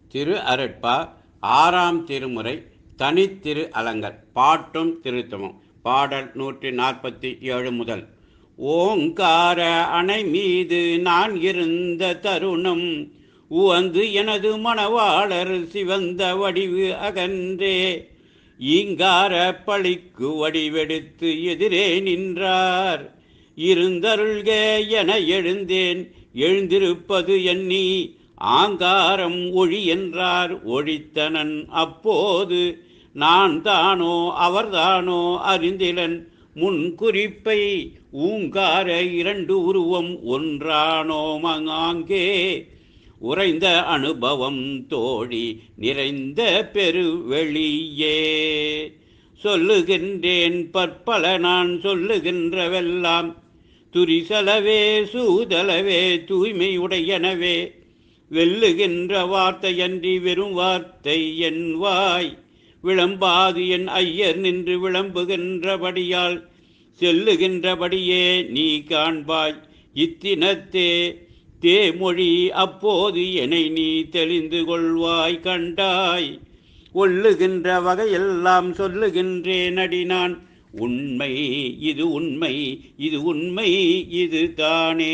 திரு அருட்பா ஆறாம் திருமுறை தனித்திரு அலங்கர் பாட்டும் திருத்தமும் பாடல் நூற்றி நாற்பத்தி ஏழு முதல் ஓங்கார அணை மீது நான் இருந்த தருணம் உவந்து எனது மணவாளர் சிவந்த வடிவு அகன்றே ஈங்கார பழிக்கு வடிவெடுத்து எதிரே நின்றார் இருந்தருள்க என எழுந்தேன் எழுந்திருப்பது எண்ணி ஆங்காரம் ஒழி என்றார் ஒழித்தனன் அப்போது நான் தானோ அவர்தானோ அறிந்திலன் முன் குறிப்பை ஊங்கார இரண்டு உருவம் ஒன்றானோ மங்காங்கே உறைந்த அனுபவம் தோழி நிறைந்த பெருவெளியே சொல்லுகின்றேன் பற்பல நான் சொல்லுகின்றவெல்லாம் துரிசலவே சூதலவே தூய்மை உடையனவே வெல்லுகின்ற வார்த்தையன்றி வெறும் வார்த்தை என் வாய் விளம்பாது என் ஐயர் நின்று விளம்புகின்றபடியால் செல்லுகின்றபடியே நீ காண்பாய் இத்தினத்தே தேமொழி அப்போது என்னை நீ தெளிந்து கொள்வாய் கண்டாய் ஒல்லுகின்ற வகையெல்லாம் சொல்லுகின்றேன் அடி நான் உண்மை இது உண்மை இது உண்மை இது தானே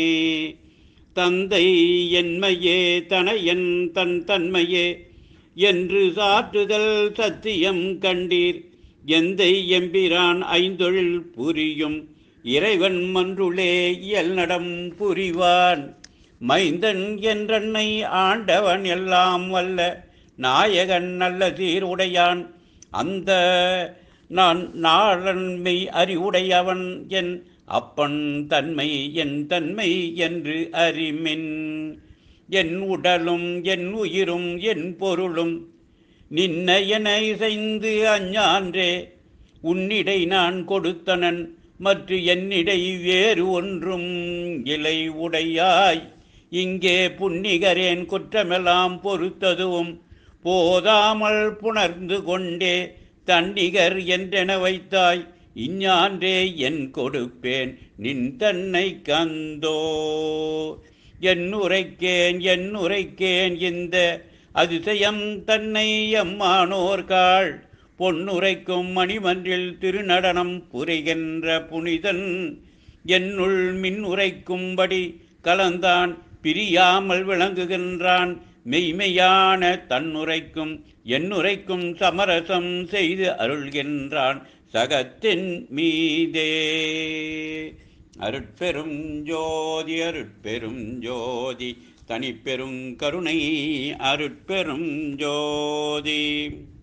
தந்தை என்மையே தனையன் தன் தன்மையே என்று சாற்றுதல் சத்தியம் கண்டீர் எந்தை எம்பிரான் ஐந்தொழில் புரியும் இறைவன் மன்றுளே இயல் நடம் புரிவான் மைந்தன் என்றன்னை ஆண்டவன் எல்லாம் வல்ல நாயகன் நல்ல சீருடையான் அந்த நான் நாளன்மை அறிவுடையவன் என் அப்பன் தன்மை என் தன்மை என்று அறிமின் என் உடலும் என் உயிரும் என் பொருளும் நின்ன என இசைந்து அஞ்ஞான்றே உன்னிடை நான் கொடுத்தனன் மற்ற என்னிடை வேறு ஒன்றும் இலை உடையாய் இங்கே புன்னிகரேன் குற்றமெல்லாம் பொறுத்ததுவும் போதாமல் புணர்ந்து கொண்டே தன்னிகர் என்றென வைத்தாய் இஞ்ஞான்றே என் கொடுப்பேன் நின் தன்னை கந்தோ என் உரைக்கேன் என் உரைக்கேன் இந்த அதிசயம் தன்னை எம்மானோர்காள் பொன்னுரைக்கும் மணிமன்றில் திருநடனம் புரிகின்ற புனிதன் என்னுள் மின் உரைக்கும்படி கலந்தான் பிரியாமல் விளங்குகின்றான் மெய்மையான தன்னுரைக்கும் என்னுரைக்கும் சமரசம் செய்து அருள்கின்றான் சகத்தின் மீதே அருட்பெரும் ஜோதி அருட்பெரும் ஜோதி தனிப்பெரும் கருணை அருட்பெரும் ஜோதி